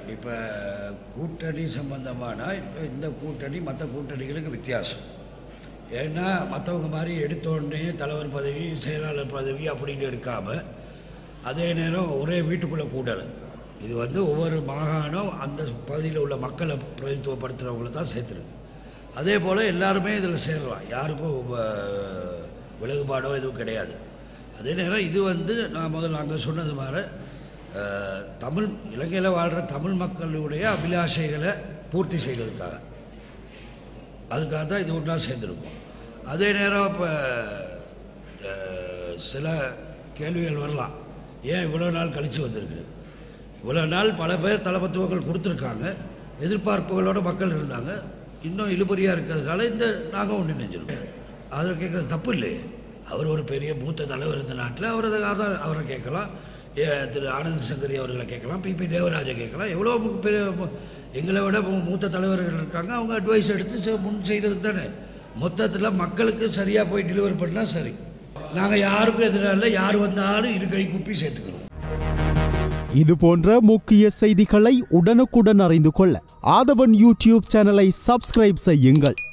இப்போ கூட்டணி சம்பந்தமான இப்போ இந்த கூட்டணி மற்ற கூட்டணிகளுக்கு வித்தியாசம் ஏன்னா மற்றவங்க மாதிரி எடுத்த உடனே தலைவர் பதவி செயலாளர் பதவி அப்படின்னு எடுக்காமல் அதே நேரம் ஒரே வீட்டுக்குள்ளே கூடலை இது வந்து ஒவ்வொரு மாகாணம் அந்த பகுதியில் உள்ள மக்களை பிரதித்துவப்படுத்துகிறவங்கள தான் சேர்த்துருக்கு அதே போல் எல்லாருமே இதில் சேரலாம் யாருக்கும் வ- விலகுபாடோ எதுவும் கிடையாது அதே நேரம் இது வந்து நான் முதல்ல அங்கே சொன்னது மாதிரி அஹ், தமிழ் இலங்கையில் வாழ்கிற தமிழ் மக்களுடைய அபிலாஷைகளை பூர்த்தி செய்கிறதுக்காக அதுக்காக தான் இது ஒன்றா சேர்ந்துருக்கும் அதே நேரம் இப்போ சில கேள்விகள் வரலாம் ஏன் இவ்வளோ நாள் கழித்து வந்திருக்கு இவ்வளோ நாள் பல பேர் தலைமத்துவங்கள் கொடுத்துருக்காங்க எதிர்பார்ப்புகளோட மக்கள் இருந்தாங்க இன்னும் இழுபறியாக இருக்கிறதுனால இந்த நாங்கள் ஒன்று நினைஞ்சிருக்கோம் அதில் கேட்குறது தப்பு இல்லையே அவர் ஒரு பெரிய மூத்த தலைவர் இந்த நாட்டில் அவர் அதை அவரை கேட்கலாம் ஏ, திரு ஆனந்த் சங்கரி அவர்களை கேட்கலாம் பிபி தேவராஜை கேட்கலாம் எவ்வளோ மு- பெரிய மு- எங்களை விட மூ- மூத்த தலைவர்கள் இருக்காங்க அவங்க அட்வைஸ் எடுத்து செ- முன் செய்கிறதுக்கு தானே மொத்தத்தில் மக்களுக்கு சரியாக போய் டெலிவர் பண்ணால் சரி நாங்கள் யாருக்கும் எதிராக இல்லை யார் வந்தாலும் இரு கை குப்பி சேர்த்துக்கிறோம் இது போன்ற முக்கிய செய்திகளை உடனுக்குடன் அறிந்து கொள்ள ஆதவன் யூடியூப் சேனலை சப்ஸ்கிரைப் செய்யுங்கள்